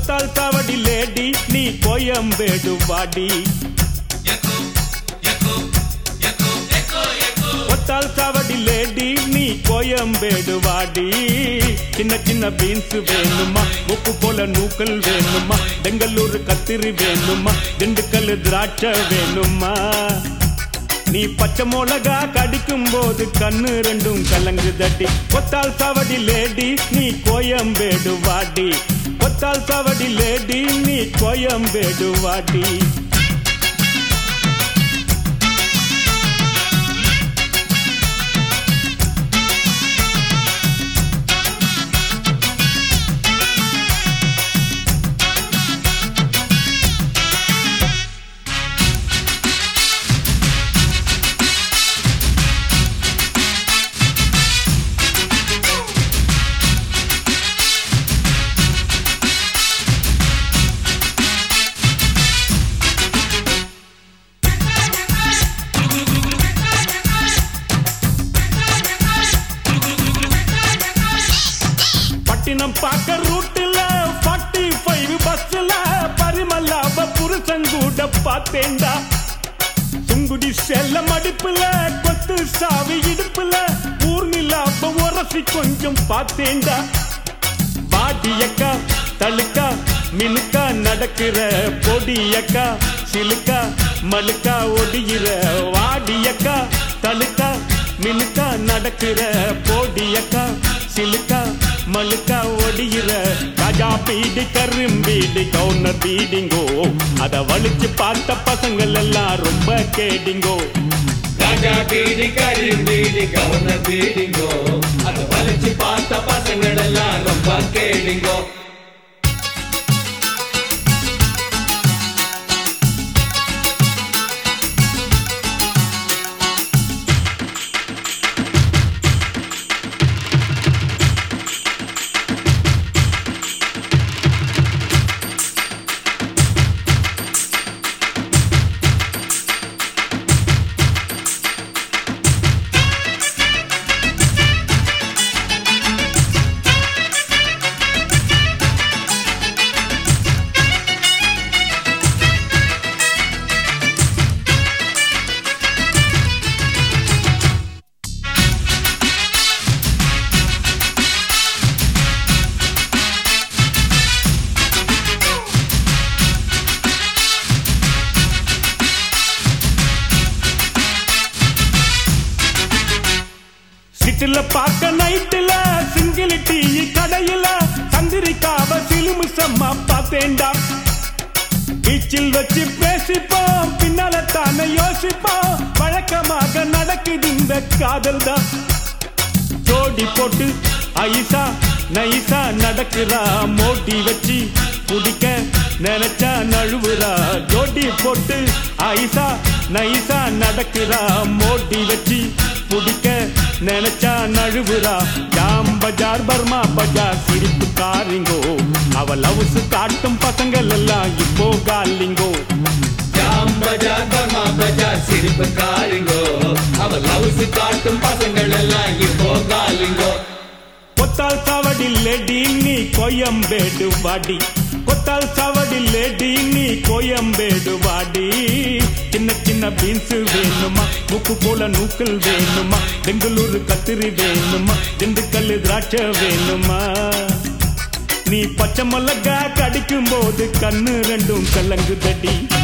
கொத்தால் சாவடி லேடி நீ கோயம்பேடு வாடி கொத்தால் சாவடி லேடி நீ கோயம்பேடு வாடி சின்ன சின்ன பீன்ஸ் வேணுமா உப்பு போல நூக்கல் வேணுமா பெங்களூர் கத்திரி வேணுமா திண்டுக்கல் திராட்சை வேணுமா நீ பச்சை மிளகா கடிக்கும் போது கண்ணு ரெண்டும் கலங்கு தட்டி கொத்தால் சாவடி லேடி நீ கோயம்பேடு வாடி கொத்தால் சாவடி லேடி நீ கோயம்பேடு வாடி பட்டினம் பார்க்க ரூட்டுல ஃபார்ட்டி ஃபைவ் பஸ்ல பரிமல்லாப புருஷன் கூட பார்த்தேன்டா சுங்குடி செல்ல மடிப்புல கொத்து சாவி இடுப்புல ஊர்நிலாப உரசி கொஞ்சம் பார்த்தேன்டா பாடியக்கா தழுக்கா மினுக்கா நடக்கிற பொடியக்கா சிலுக்கா மலுக்கா ஒடிகிற வாடியக்கா தழுக்கா மினுக்கா நடக்கிற பொடியக்கா சிலுக்கா மலுக்கா ஒடிகிற ராஜா பீடி கரும்பீடி கவுனர் பீடிங்கோ அத வலிச்சு பார்த்த பசங்கள் எல்லாம் ரொம்ப கேடிங்கோ ராஜா பீடி கரி பீடி கவுன பீடிங்கோ அதை வலிச்சு பார்த்த பசங்கள் எல்லாம் ரொம்ப கேடிங்கோ சிட்டில பார்க்க நைட்டுல சிங்கிள் டீ கடையில சந்திரிக்காவ சிலுமிசம்மா பார்த்தேன்டா பீச்சில் வச்சு பேசிப்போம் பின்னால தானே யோசிப்போம் வழக்கமாக நடக்குது இந்த காதல் தான் ஜோடி போட்டு ஐசா நைசா நடக்கிறா மோட்டி வச்சு குடிக்க நினைச்சா நழுவுறா ஜோடி போட்டு ஐசா நைசா நடக்கிறா மோட்டி வச்சு குடிக்க நினைச்சா நழுவுறா ஜாம் பஜார் பர்மா பஜார் சிரிப்பு காரிங்கோ அவ லவ்ஸ் காட்டும் பசங்கள் எல்லாம் இப்போ காலிங்கோ ஜாம் பஜார் பர்மா பஜார் சிரிப்பு காரிங்கோ அவ லவ்ஸ் காட்டும் பசங்கள் எல்லாம் இப்போ காலிங்கோ கொத்தால் சாவடி லேடி நீ கோயம்பேடு வாடி கொத்தால் சாவடி லேடி நீ கோயம்பேடு வாடி சின்ன சின்ன பீன்ஸ் வேணுமா உப்பு போல நூக்கல் வேணுமா பெங்களூர் கத்திரி வேணுமா திண்டுக்கல் திராட்சை வேணுமா நீ பச்சை மிளகா கடிக்கும் போது கண்ணு ரெண்டும் கலங்கு தடி